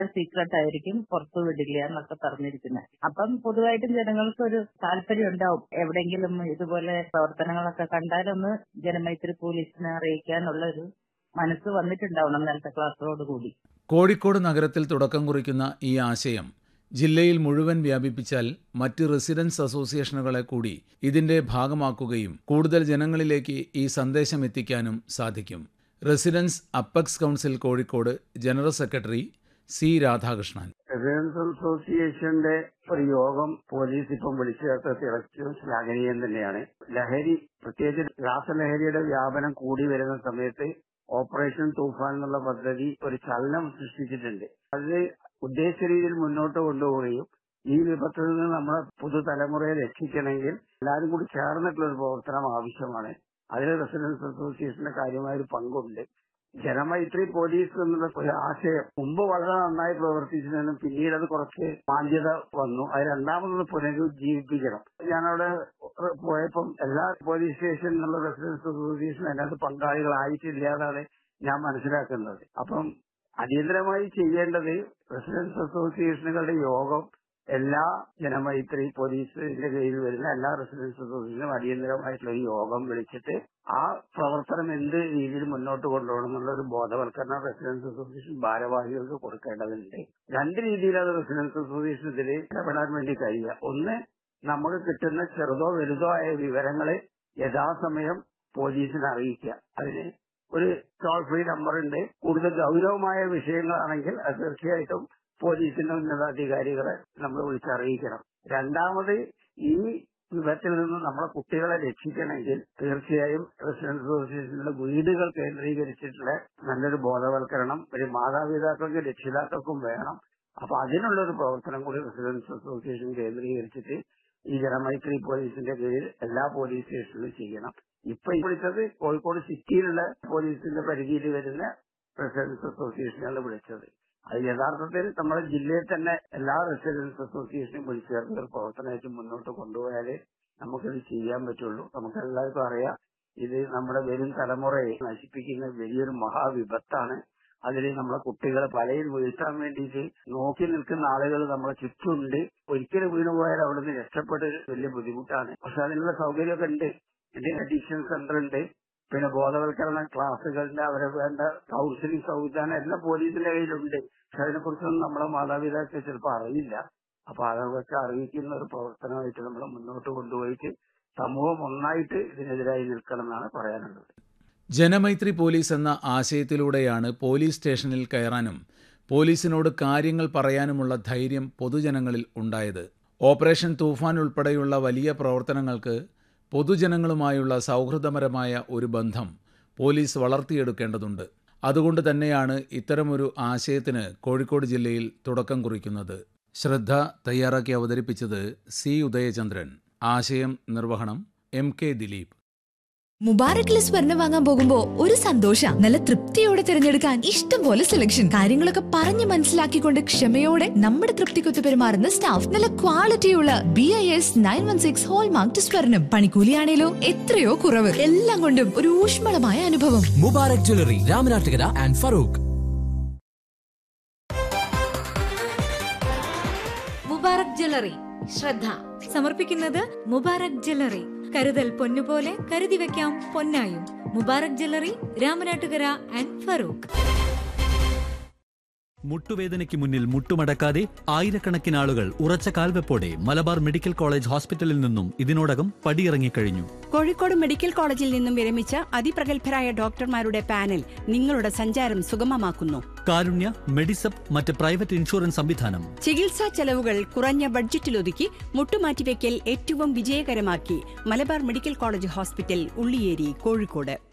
secret ആയിരിക്കും പുറത്തു വിടില്ല എന്നൊക്കെ പറഞ്ഞിരിക്കുന്നത് അപ്പം പൊതുവായിട്ടും ജനങ്ങൾക്ക് ഒരു താല്പര്യം ഉണ്ടാവും എവിടെയെങ്കിലും ഇതുപോലെ പ്രവർത്തനങ്ങളൊക്കെ കണ്ടാലൊന്ന് ജനമൈത്രി പോലീസിനെ അറിയിക്കാനുള്ള ഒരു മനസ്സ് വന്നിട്ടുണ്ടാവണം ഇന്നലത്തെ ക്ലാസ്സോട് കൂടി കോഴിക്കോട് നഗരത്തിൽ തുടക്കം കുറിക്കുന്ന ഈ ആശയം ജില്ലയിൽ മുഴുവൻ വ്യാപിപ്പിച്ചാൽ മറ്റ് റെസിഡൻസ് അസോസിയേഷനുകളെ കൂടി ഇതിന്റെ ഭാഗമാക്കുകയും കൂടുതൽ ജനങ്ങളിലേക്ക് ഈ സന്ദേശം എത്തിക്കാനും സാധിക്കും residents apex council Kozhikode general secretary C Radhakrishnan residents അസോസിയേഷന്റെ ഒരു യോഗം പോലീസ് ഇപ്പം വിളിച്ചു ചേർത്ത് തികച്ചും ശ്ലാഘനീയം തന്നെയാണ് ലഹരി പ്രത്യേകിച്ച് രാസലഹരിയുടെ വ്യാപനം കൂടി വരുന്ന സമയത്ത് ഓപ്പറേഷൻ തൂഫാൻ എന്നുള്ള പദ്ധതി ഒരു ചലനം സൃഷ്ടിച്ചിട്ടുണ്ട് അത് ഉദ്ദേശിച്ച രീതിയിൽ മുന്നോട്ട് കൊണ്ടുപോവുകയും ഈ വിപത്തിൽ നിന്ന് നമ്മുടെ പുതുതലമുറയെ രക്ഷിക്കണമെങ്കിൽ എല്ലാവരും കൂടി ചേർന്നിട്ടുള്ള ഒരു പ്രവർത്തനം ആവശ്യമാണ് അതിൽ റെസിഡൻസ് അസോസിയേഷന്റെ കാര്യമായ ഒരു പങ്കുണ്ട് ജനമൈത്രി പോലീസ് എന്നുള്ള ഒരു ആശയം മുമ്പ് വളരെ നന്നായി പ്രവർത്തിച്ചിരുന്നു പിന്നീട് അത് കുറച്ച് മാന്യത വന്നു അത് രണ്ടാമതൊന്ന് പുനരുജ്ജീവിപ്പിക്കണം ഞാനവിടെ പോയപ്പം എല്ലാ പോലീസ് സ്റ്റേഷൻ എന്നുള്ള റെസിഡൻസ് അസോസിയേഷൻ അതിനകത്ത് പങ്കാളികളായിട്ടില്ല എന്നാണ് ഞാൻ മനസ്സിലാക്കുന്നത് അപ്പം അടിയന്തരമായി ചെയ്യേണ്ടത് റെസിഡൻസ് അസോസിയേഷനുകളുടെ യോഗം എല്ലാ ജനമൈത്രി പോലീസിന്റെ കീഴിൽ വരുന്ന എല്ലാ റെസിഡൻസ് അസോസിയേഷനും അടിയന്തരമായിട്ടുള്ള ഒരു യോഗം വിളിച്ചിട്ട് ആ പ്രവർത്തനം എന്ത് രീതിയിൽ മുന്നോട്ട് കൊണ്ടുപോകണം എന്നുള്ള ഒരു ബോധവൽക്കരണം റെസിഡൻസ് അസോസിയേഷൻ ഭാരവാഹികൾക്ക് കൊടുക്കേണ്ടതുണ്ട് രണ്ട് രീതിയിലാണ് റെസിഡൻസ് അസോസിയേഷൻ ഇതിൽ ഇടപെടാൻ വേണ്ടി കഴിയുക ഒന്ന് നമുക്ക് കിട്ടുന്ന ചെറുതോ വലുതോ ആയ വിവരങ്ങളെ യഥാസമയം പോലീസിനെ അറിയിക്കുക അതിന് ഒരു ടോൾ ഫ്രീ നമ്പർ ഉണ്ട് കൂടുതൽ ഗൗരവമായ വിഷയങ്ങളാണെങ്കിൽ അത് തീർച്ചയായിട്ടും പോലീസിന്റെ ഉന്നതാധികാരികളെ നമ്മൾ വിളിച്ചറിയിക്കണം രണ്ടാമത് ഈ വിപത്തിൽ നിന്ന് നമ്മളെ കുട്ടികളെ രക്ഷിക്കണമെങ്കിൽ തീർച്ചയായും റെസിഡൻസ് അസോസിയേഷനിലെ വീടുകൾ കേന്ദ്രീകരിച്ചിട്ടുള്ള നല്ലൊരു ബോധവൽക്കരണം ഒരു മാതാപിതാക്കൾക്കും രക്ഷിതാക്കൾക്കും വേണം അപ്പൊ അതിനുള്ള ഒരു പ്രവർത്തനം കൂടി റെസിഡൻസ് അസോസിയേഷൻ കേന്ദ്രീകരിച്ചിട്ട് ഈ ജനമൈത്രി പോലീസിന്റെ കീഴിൽ എല്ലാ പോലീസ് സ്റ്റേഷനിലും ചെയ്യണം ഇപ്പൊ വിളിച്ചത് കോഴിക്കോട് സിറ്റിയിലുള്ള പോലീസിന്റെ പരിധിയിൽ വരുന്ന റെസിഡൻസ് അസോസിയേഷനാണ് വിളിച്ചത് അത് യഥാർത്ഥത്തിൽ നമ്മുടെ ജില്ലയിൽ തന്നെ എല്ലാ റെസിഡൻസ് അസോസിയേഷനും വിളിച്ചു ചേർന്ന ഒരു പ്രവർത്തനമായിട്ട് മുന്നോട്ട് കൊണ്ടുപോയാലേ നമുക്കിത് ചെയ്യാൻ പറ്റുള്ളൂ നമുക്ക് എല്ലാവർക്കും അറിയാം ഇത് നമ്മുടെ വരും തലമുറയെ നശിപ്പിക്കുന്ന വലിയൊരു മഹാവിപത്താണ് അതിൽ നമ്മളെ കുട്ടികളെ പലയിൽ വീഴ്ത്താൻ വേണ്ടിയിട്ട് നോക്കി നിൽക്കുന്ന ആളുകൾ നമ്മളെ ചുറ്റുമുണ്ട് ഒരിക്കലും വീണുപോയാൽ അവിടെ നിന്ന് രക്ഷപ്പെട്ട് വലിയ ബുദ്ധിമുട്ടാണ് പക്ഷെ അതിനുള്ള സൗകര്യമൊക്കെ ഉണ്ട് ഇതിന് അഡീഷൻ സെന്റർ ഉണ്ട് പിന്നെ ബോധവൽക്കരണ ക്ലാസ്സുകളുണ്ട് അവരെ വേണ്ട കൗൺസിലിംഗ് സംവിധാനം എല്ലാം പോലീസിന്റെ കയ്യിലുണ്ട് പക്ഷെ അതിനെക്കുറിച്ചൊന്നും നമ്മളെ മാതാപിതാക്കൾ ചിലപ്പോൾ അറിയില്ല അപ്പൊ അതൊക്കെ അറിയിക്കുന്ന ഒരു പ്രവർത്തനമായിട്ട് നമ്മൾ മുന്നോട്ട് കൊണ്ടുപോയിട്ട് സമൂഹം ഒന്നായിട്ട് ഇതിനെതിരായി നിൽക്കണം എന്നാണ് പറയാനുള്ളത് ജനമൈത്രി പോലീസ് എന്ന ആശയത്തിലൂടെയാണ് പോലീസ് സ്റ്റേഷനിൽ കയറാനും പോലീസിനോട് കാര്യങ്ങൾ പറയാനുമുള്ള ധൈര്യം പൊതുജനങ്ങളിൽ ഉണ്ടായത് ഓപ്പറേഷൻ തൂഫാൻ ഉൾപ്പെടെയുള്ള വലിയ പ്രവർത്തനങ്ങൾക്ക് പൊതുജനങ്ങളുമായുള്ള സൗഹൃദപരമായ ഒരു ബന്ധം പോലീസ് വളർത്തിയെടുക്കേണ്ടതുണ്ട് അതുകൊണ്ട് തന്നെയാണ് ഇത്തരമൊരു ആശയത്തിന് കോഴിക്കോട് ജില്ലയിൽ തുടക്കം കുറിക്കുന്നത് ശ്രദ്ധ തയ്യാറാക്കി അവതരിപ്പിച്ചത് സി ഉദയചന്ദ്രൻ ആശയം നിർവഹണം എം കെ ദിലീപ് മുബാറക്കിൽ സ്വർണം വാങ്ങാൻ പോകുമ്പോ ഒരു സന്തോഷ നല്ല തൃപ്തിയോടെ തിരഞ്ഞെടുക്കാൻ ഇഷ്ടം പോലെ സെലക്ഷൻ കാര്യങ്ങളൊക്കെ പറഞ്ഞു മനസ്സിലാക്കിക്കൊണ്ട് ക്ഷമയോടെ നമ്മുടെ തൃപ്തിക്കൊത്ത് പെരുമാറുന്ന സ്റ്റാഫ് നല്ല ക്വാളിറ്റിയുള്ള B I S nine one six hallmark സ്വർണം പണിക്കൂലിയാണേലോ എത്രയോ കുറവ് എല്ലാം കൊണ്ടും ഒരു ഊഷ്മളമായ അനുഭവം Mubarak jewellery Ramanattukara and Feroke Mubarak jewellery ശ്രദ്ധ സമർപ്പിക്കുന്നത് മുബാറക് ജ്വല്ലറി കരുതൽ പൊന്നുപോലെ കരുതി വെക്കാം പൊന്നായും മുബാറക് ജ്വല്ലറി രാമനാട്ടുകര ആൻഡ് ഫറൂഖ് മുട്ടുവേദനയ്ക്ക് മുന്നിൽ മുട്ടുമടക്കാതെ ആയിരക്കണക്കിന് ആളുകൾ ഉറച്ച കാൽവെപ്പോടെ മലബാർ മെഡിക്കൽ കോളേജ് ഹോസ്പിറ്റലിൽ നിന്നും ഇതിനോടകം പടിയിറങ്ങിക്കഴിഞ്ഞു കോഴിക്കോട് മെഡിക്കൽ കോളേജിൽ നിന്നും വിരമിച്ച അതിപ്രഗത്ഭരായ ഡോക്ടർമാരുടെ പാനൽ നിങ്ങളുടെ സഞ്ചാരം സുഗമമാക്കുന്നു കാരുണ്യ മെഡിസപ്പ് മറ്റ് പ്രൈവറ്റ് ഇൻഷുറൻസ് സംവിധാനം ചികിത്സാ ചെലവുകൾ കുറഞ്ഞ ബഡ്ജറ്റിലൊതുക്കി മുട്ടുമാറ്റിവെക്കൽ ഏറ്റവും വിജയകരമാക്കി Malabar medical college hospital Ulliyeri Kozhikode